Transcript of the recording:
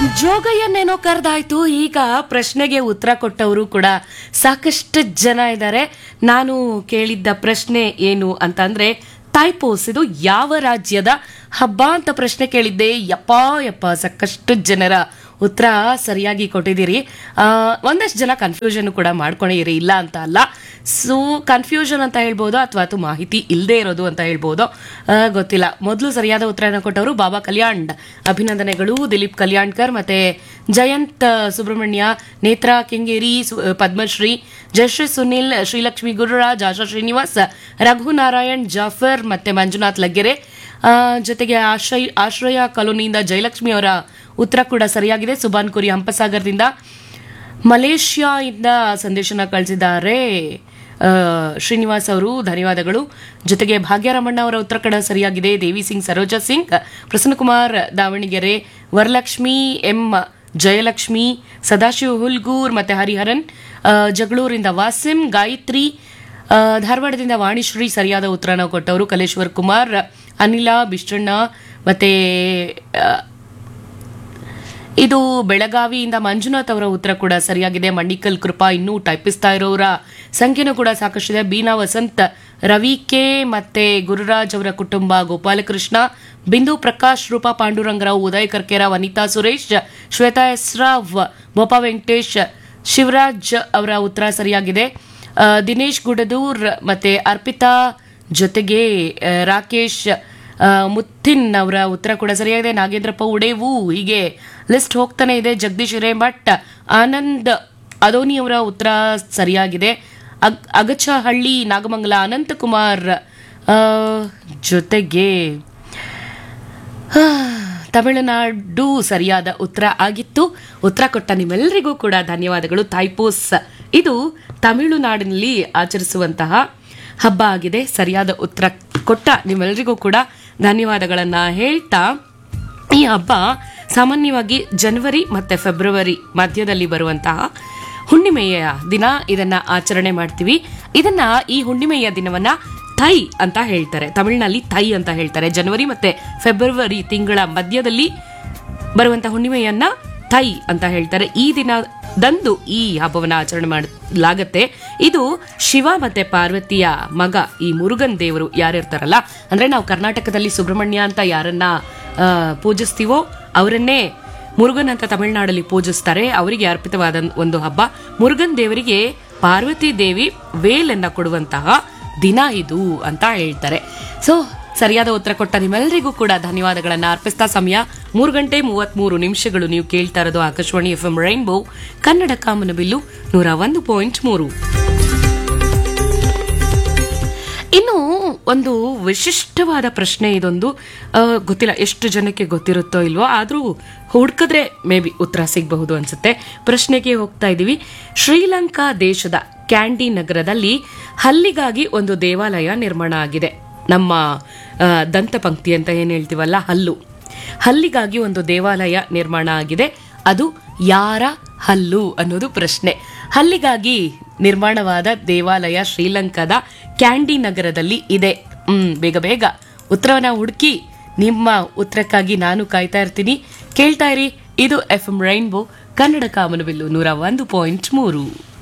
ಜೋಗಯ್ಯನ್ನೇನೋ ಕರೆದಾಯ್ತು ಈಗ ಪ್ರಶ್ನೆಗೆ ಉತ್ತರ ಕೊಟ್ಟವರು ಕೂಡ ಸಾಕಷ್ಟು ಜನ ಇದ್ದಾರೆ ನಾನು ಕೇಳಿದ್ದ ಪ್ರಶ್ನೆ ಏನು ಅಂತಂದ್ರೆ ಟೈಪೋಸ್ ಇದು ಯಾವ ರಾಜ್ಯದ ಹಬ್ಬ ಅಂತ ಪ್ರಶ್ನೆ ಕೇಳಿದ್ದೆ ಯಪ್ಪ ಯಪ್ಪ ಸಾಕಷ್ಟು ಜನರ ಉತ್ತರ ಸರಿಯಾಗಿ ಕೊಟ್ಟಿದ್ದೀರಿ ಆ, ಒಂದಷ್ಟು ಜನ ಕನ್ಫ್ಯೂಷನ್ ಕೂಡ ಮಾಡ್ಕೊಂಡಿರಿ ಇಲ್ಲ ಅಂತ ಅಲ್ಲ ಸೊ ಕನ್ಫ್ಯೂಷನ್ ಅಂತ ಹೇಳ್ಬೋದು ಅಥವಾ ಅದು ಮಾಹಿತಿ ಇಲ್ಲದೆ ಇರೋದು ಅಂತ ಹೇಳ್ಬೋದು ಆ, ಗೊತ್ತಿಲ್ಲ ಮೊದಲು ಸರಿಯಾದ ಉತ್ತರನ ಕೊಟ್ಟವರು ಬಾಬಾ ಕಲ್ಯಾಣ್ ಅಭಿನಂದನೆಗಳು ದಿಲೀಪ್ ಕಲ್ಯಾಣ್ಕರ್ ಮತ್ತೆ ಜಯಂತ್ ಸುಬ್ರಹ್ಮಣ್ಯ ನೇತ್ರ ಕೆಂಗೇರಿ ಸು- ಪದ್ಮಶ್ರೀ ಜಯಶ್ರೀ ಸುನಿಲ್ ಶ್ರೀಲಕ್ಷ್ಮಿ ಗುರುರಾಜ್ ಆಶಾ ಶ್ರೀನಿವಾಸ್ ರಘುನಾರಾಯಣ್ ಜಾಫರ್ ಮತ್ತೆ ಮಂಜುನಾಥ್ ಲಗ್ಗೆರೆ ಆ, ಜೊತೆಗೆ ಆಶ್ರಯ ಆಶ್ರಯ ಕಾಲೋನಿಯಿಂದ ಜಯಲಕ್ಷ್ಮಿ ಅವರ ಉತ್ತರ ಕೂಡ ಸರಿಯಾಗಿದೆ ಸುಬಾನ್ ಕುರಿ ಹಂಪಸಾಗರದಿಂದ ಮಲೇಷ್ಯಾದಿಂದ ಸಂದೇಶನ ಕಳಿಸಿದ್ದಾರೆ ಆ, ಶ್ರೀನಿವಾಸ್ ಅವರು ಧನ್ಯವಾದಗಳು ಜೊತೆಗೆ ಭಾಗ್ಯರಮಣ್ಣ ಅವರ ಉತ್ತರ ಕಡ ಸರಿಯಾಗಿದೆ ದೇವಿ ಸಿಂಗ್ ಸರೋಜಾ ಸಿಂಗ್ ಪ್ರಸನ್ನಕುಮಾರ್ ದಾವಣಗೆರೆ ವರಲಕ್ಷ್ಮಿ ಎಂ ಜಯಲಕ್ಷ್ಮಿ ಸದಾಶಿವ ಹುಲ್ಗೂರ್ ಮತ್ತೆ ಹರಿಹರನ್ ಆ, ಜಗಳೂರಿಂದ ವಾಸಿಂ ಗಾಯತ್ರಿ ಆ, ಧಾರವಾಡದಿಂದ ವಾಣಿಶ್ರೀ ಸರಿಯಾದ ಉತ್ತರನ ಕೊಟ್ಟವರು ಕಲೇಶ್ವರ್ ಕುಮಾರ್ ಅನಿಲ ಬಿಷ್ಟಣ್ಣ ಮತ್ತೆ ಆ, ಇದು ಬೆಳಗಾವಿಯಿಂದ ಮಂಜುನಾಥ್ ಅವರ ಉತ್ತರ ಕೂಡ ಸರಿಯಾಗಿದೆ ಮಂಡಿಕಲ್ ಕೃಪಾ ಇನ್ನೂ ಟೈಪಿಸ್ತಾ ಇರೋರ ಸಂಖ್ಯೆನೂ ಕೂಡ ಸಾಕಷ್ಟಿದೆ ಬೀನಾ ವಸಂತ್ ರವಿ ಕೆ ಮತ್ತೆ ಗುರುರಾಜ್ ಅವರ ಕುಟುಂಬ ಗೋಪಾಲಕೃಷ್ಣ ಬಿಂದು ಪ್ರಕಾಶ್ ರೂಪಾ ಪಾಂಡುರಂಗರಾವ್ ಉದಯ್ ಕರ್ಕೇರ ವನಿತಾ ಸುರೇಶ್ ಶ್ವೇತಾ ಎಸ್ರಾವ್ ಬೋಪಾ ವೆಂಕಟೇಶ್ ಶಿವರಾಜ್ ಅವರ ಉತ್ತರ ಸರಿಯಾಗಿದೆ ಆ, ದಿನೇಶ್ ಗುಡದೂರ್ ಮತ್ತೆ ಅರ್ಪಿತಾ ಜೊತೆಗೆ ಆ, ರಾಕೇಶ್ ಆ, ಮುತ್ತಿನ್ ಅವರ ಉತ್ತರ ಕೂಡ ಸರಿಯಾಗಿದೆ ನಾಗೇಂದ್ರಪ್ಪ ಉಡೇವು ಹೀಗೆ ಲಿಸ್ಟ್ ಹೋಗ್ತಾನೆ ಇದೆ ಜಗದೀಶ್ ಹಿರೇಮಠ್ ಆನಂದ್ ಅದೋನಿ ಅವರ ಉತ್ತರ ಸರಿಯಾಗಿದೆ ಅಗ್ ಅಗಚಹಳ್ಳಿ ನಾಗಮಂಗಲ ಅನಂತಕುಮಾರ್ ಆ, ಜೊತೆಗೆ ಆ, ತಮಿಳುನಾಡು ಸರಿಯಾದ ಉತ್ತರ ಆಗಿತ್ತು ಉತ್ತರ ಕೊಟ್ಟ ನಿಮ್ಮೆಲ್ಲರಿಗೂ ಕೂಡ ಧನ್ಯವಾದಗಳು ಥೈಪೋಸ್ ಇದು ತಮಿಳುನಾಡಿನಲ್ಲಿ ಆಚರಿಸುವಂತಹ ಹಬ್ಬ ಆಗಿದೆ ಸರಿಯಾದ ಉತ್ತರ ಕೊಟ್ಟ ನಿಮ್ಮೆಲ್ಲರಿಗೂ ಕೂಡ ಧನ್ಯವಾದಗಳನ್ನ ಹೇಳ್ತಾ ಈ ಹಬ್ಬ ಸಾಮಾನ್ಯವಾಗಿ ಜನವರಿ ಮತ್ತೆ ಫೆಬ್ರವರಿ ಮಧ್ಯದಲ್ಲಿ ಬರುವಂತಹ ಹುಣ್ಣಿಮೆಯ ದಿನ ಇದನ್ನ ಆಚರಣೆ ಮಾಡ್ತೀವಿ ಇದನ್ನ ಈ ಹುಣ್ಣಿಮೆಯ ದಿನವನ್ನ ಥೈ ಅಂತ ಹೇಳ್ತಾರೆ ತಮಿಳಿನಲ್ಲಿ ಥೈ ಅಂತ ಹೇಳ್ತಾರೆ ಜನವರಿ ಮತ್ತೆ ಫೆಬ್ರವರಿ ತಿಂಗಳ ಮಧ್ಯದಲ್ಲಿ ಬರುವಂತ ಹುಣ್ಣಿಮೆಯನ್ನ ಥೈ ಅಂತ ಹೇಳ್ತಾರೆ ಈ ದಿನದಂದು ಈ ಹಬ್ಬವನ್ನ ಆಚರಣೆ ಮಾಡಲಾಗತ್ತೆ ಇದು ಶಿವ ಮತ್ತೆ ಪಾರ್ವತಿಯ ಮಗ ಈ ಮುರುಗನ್ ದೇವರು ಯಾರಿರ್ತಾರಲ್ಲ ಅಂದ್ರೆ ನಾವು ಕರ್ನಾಟಕದಲ್ಲಿ ಸುಬ್ರಹ್ಮಣ್ಯ ಅಂತ ಯಾರನ್ನ ಆ, ಪೂಜಿಸ್ತೀವೋ ಅವರನ್ನೇ ಮುರುಗನ್ ಅಂತ ತಮಿಳುನಾಡಲ್ಲಿ ಪೂಜಿಸ್ತಾರೆ ಅವರಿಗೆ ಅರ್ಪಿತವಾದ ಒಂದು ಹಬ್ಬ ಮುರುಗನ್ ದೇವರಿಗೆ ಪಾರ್ವತಿ ದೇವಿ ವೇಲನ್ನ ಕೊಡುವಂತಹ ದಿನ ಇದು ಅಂತ ಹೇಳ್ತಾರೆ ಸೊ ಸರಿಯಾದ ಉತ್ತರ ಕೊಟ್ಟ ನಿಮ್ಮೆಲ್ಲರಿಗೂ ಕೂಡ ಧನ್ಯವಾದಗಳನ್ನ ಅರ್ಪಿಸ್ತಾ ಸಮಯ ಮೂರು ಗಂಟೆ ಮೂವತ್ಮೂರು ನಿಮಿಷಗಳು ನೀವು ಕೇಳ್ತಾ ಇರೋದು Akashvani F M rainbow Kannada Kamanabillu ನೂರ ಒಂದು ಪಾಯಿಂಟ್ ಮೂರು ಇನ್ನು ಒಂದು ವಿಶಿಷ್ಟವಾದ ಪ್ರಶ್ನೆ ಇದೊಂದು ಆ, ಗೊತ್ತಿಲ್ಲ ಎಷ್ಟು ಜನಕ್ಕೆ ಗೊತ್ತಿರುತ್ತೋ ಇಲ್ವೋ ಆದರೂ ಹುಡ್ಕಿದ್ರೆ ಮೇ ಬಿ ಉತ್ತರ ಸಿಗಬಹುದು ಅನ್ಸುತ್ತೆ ಪ್ರಶ್ನೆಗೆ ಹೋಗ್ತಾ ಇದ್ದೀವಿ ಶ್ರೀಲಂಕಾ ದೇಶದ ಕ್ಯಾಂಡಿ ನಗರದಲ್ಲಿ ಹಲ್ಲಿಗಾಗಿ ಒಂದು ದೇವಾಲಯ ನಿರ್ಮಾಣ ಆಗಿದೆ ನಮ್ಮ ಆ, ದಂತಪಂಕ್ತಿ ಅಂತ ಏನು ಹೇಳ್ತೀವಲ್ಲ ಹಲ್ಲು ಹಲ್ಲಿಗಾಗಿ ಒಂದು ದೇವಾಲಯ ನಿರ್ಮಾಣ ಆಗಿದೆ ಅದು ಯಾರ ಹಲ್ಲು ಅನ್ನೋದು ಪ್ರಶ್ನೆ ಹಲ್ಲಿಗಾಗಿ ನಿರ್ಮಾಣವಾದ ದೇವಾಲಯ ಶ್ರೀಲಂಕಾದ ಕ್ಯಾಂಡಿ ನಗರದಲ್ಲಿ ಇದೆ ಹ್ಮ್ ಬೇಗ ಬೇಗ ಉತ್ತರವನ್ನ ಹುಡುಕಿ ನಿಮ್ಮ ಉತ್ತರಕ್ಕಾಗಿ ನಾನು ಕಾಯ್ತಾ ಇರ್ತೀನಿ ಕೇಳ್ತಾ ಇರಿ ಇದು F M rainbow Kannada Kamanabillu ನೂರ ಒಂದು ಪಾಯಿಂಟ್ ಮೂರು